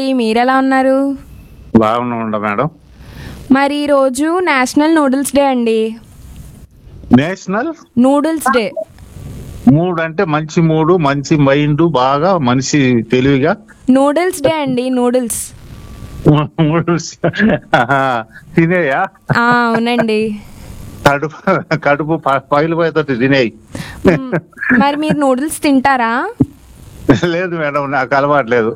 మీరెలా ఉన్నారు బాగున్నా మేడం మరి ఈరోజు నేషనల్ నూడిల్స్ డే అండి నేషనల్ నూడిల్స్ డే మూడు అంటే మంచి మూడు మంచి మైండ్ బాగా మనిషి తెలివిగా నూడిల్స్ డే అండి నూడిల్స్ మూడు ఆహా, తినేయా ఆ, అవునండి కడుపు కడుపు ప- పగిలిపోయేటట్టు తినేయి మ్, మరి మీరు నూడిల్స్ తింటారా లేదు మేడం నాకు అలవాట్లేదు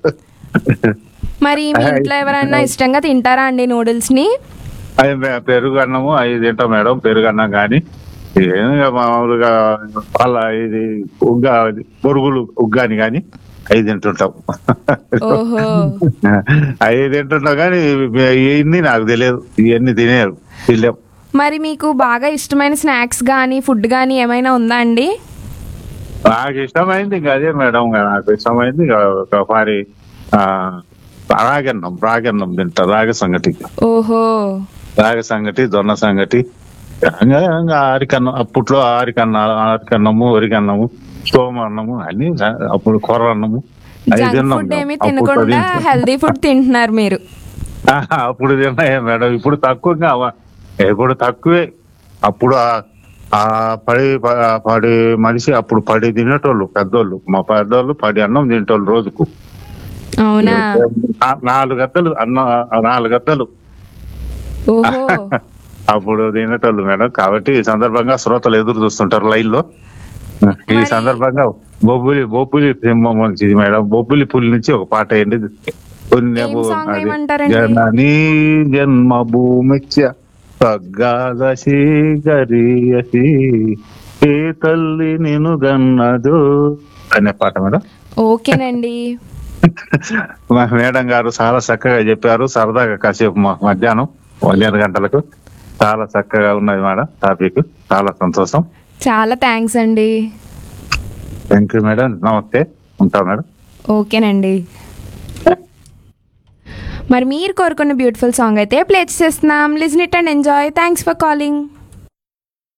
మరి మీ ఇంట్లో ఎవరైనా ఇష్టంగా తింటారా అండి నూడిల్స్ ని అది మే- పెరుగు అన్నము అవి తింటాం మేడం పెరుగు అన్నం కానీ ఏం మామూలుగా వాళ్ళ ఇది ఉగ్గా పొరుగులు ఉగ్గాని కానీ అవి తింటుంటాం ఓహో అవి తింటుంటాం కానీ ఇవన్నీ నాకు తెలియదు ఇవన్నీ తినేరు తినలేం మరి మీకు బాగా ఇష్టమైన స్నాక్స్ కానీ ఫుడ్ కానీ ఏమైనా ఉందా అండి నాకు ఇష్టమైంది ఇంకా అదే మేడం నాకు ఇష్టమైంది ఇంకా ఒక పారి ఆ, రాగన్నం రాగన్నం తింటా రాగ సంగటి ఓహో రాగ సంగటి జొన్న సంగటి ఇంకా ఇంకా ఆరికన్నం అప్పట్లో ఆరికన్న ఆరికన్నము వరికన్నము సోమ అన్నము అన్ని అప్పుడు కొర్ర అన్నము అవి జంక్ తిన్నాం ఫుడ్ ఏమీ అప్పుడు తినకుండా తింటాం. హెల్దీ ఫుడ్ తింటున్నారు మీరు ఆహా, అప్పుడు తిన్నాయే మేడం ఇప్పుడు తక్కువగా అవ- ఇప్పుడు తక్కువే అప్పుడు ఆ- ఆ పడి ప- పడి మనిషి అప్పుడు పడి తినేటోళ్ళు పెద్దోళ్ళు మా పెద్దోళ్ళు పడి అన్నం తినేటోళ్ళు రోజుకు అవునా నా- నాలుగు గద్దలు అన్నం నాలుగు గద్దలు ఓహో అప్పుడు తినేటోళ్ళు మేడం కాబట్టి ఈ సందర్భంగా శ్రోతలు ఎదురు చూస్తుంటారు లైన్ లో ఈ మరి- సందర్భంగా బొబ్బులి బొబ్బులి సింహం మంచిది మేడం బొబ్బులి పులి నుంచి ఒక పాట ఏంటి పుణ్యభూ ఏం song అది వేయమంటారండి? జననీ జన్మభూమిత్య స్వర్గాదశి గరియసి ఏ తల్లి నిను గన్నదు అనే పాట మేడం ఓకేనండి మా మేడం గారు చాలా చక్కగా చెప్పారు సరదాగా కాసేపు మా మధ్యాహ్నం పన్నెండు గంటలకు చాలా చక్కగా ఉన్నది మేడం టాపిక్ చాలా సంతోషం చాలా థ్యాంక్స్ అండి థ్యాంక్ యూ మేడం నమస్తే ఉంటా మేడం ఓకేనండి మరి మీరు కోరుకున్న బ్యూటిఫుల్ సాంగ్ అయితే ప్లే చేస్తున్నాం listen it and enjoy thanks for calling